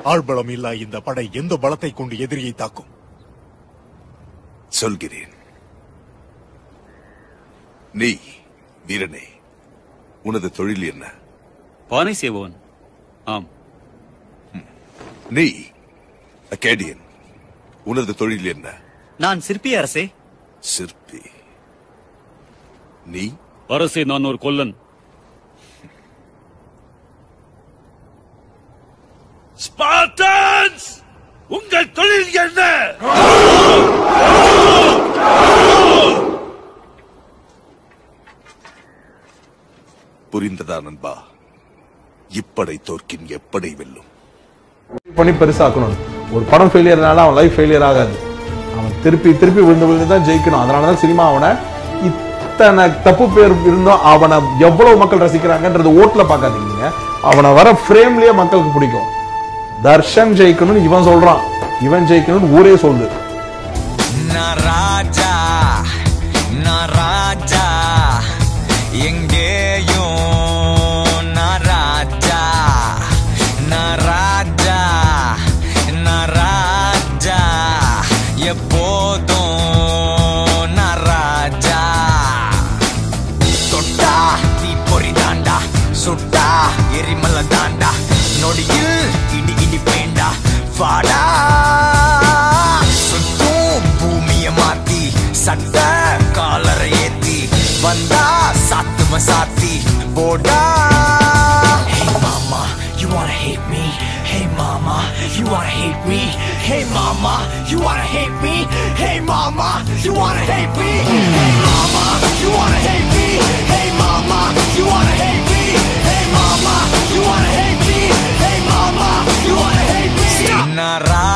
ஆள்பலம் இல்லா இந்த படை எந்த பலத்தை கொண்டு எதிரியை தாக்கும் சொல்கிறேன் நீ வீரனே உனது தொழில் என்ன பானை செய்பவன் ஆம் நீ அகேடியன் உனது தொழில் என்ன நான் சிற்பி அரசே சிற்பி நீ அரசே நான் ஒரு கொல்லன் ஸ்பார்டன்ஸ் உங்கள் தொழில் என்ன புரிந்ததா நண்பா இப்படை தோற்கின் எப்படை வெல்லும் பண்ணி பெருசாக்கணும் ஒரு படம் ஃபெயிலியர்னால அவன் லைஃப் ஃபெயிலியர் ஆகாது அவன் திருப்பி திருப்பி விழுந்து விழுந்து தான் ஜெயிக்கணும் அதனால தான் சினிமா அவனை இத்தனை தப்பு பேர் இருந்தும் அவனை எவ்வளவு மக்கள் ரசிக்கிறாங்கன்றது ஓட்டுல பார்க்காதீங்க அவனை வர ஃப்ரேம்லயே மக்களுக்கு பிடிக்கும் தர்ஷன் ஜெயிக்கணும்னு இவன் சொல்றான் இவன் ஜெயிக்கணும்னு ஊரே சொல்லுது நான் ராஜா நான் ராஜா எங்கேயும் நான் ராஜா நான் ராஜா நான் ராஜா எப்போதும் நான் ராஜா தொட்டா தீ பொறி தாண்டா சுட்டா எரிமலை தாண்டா நொடியில் இடி இடி பேண்டா வாடா சுத்தும் பூமிய மாத்தி சட்ட காலரை ஏத்தி வந்தா சாத்துவ சாத்தி போடா Hey mama, you wanna hate me? Hey mama, you wanna hate me? Hey mama, you wanna hate me? Hey mama, you wanna hate me? Hey mama, you wanna hate me? Hey mama, you wanna hate me? Hey mama, you wanna hate me? Hey mama, you wanna hate me? நான்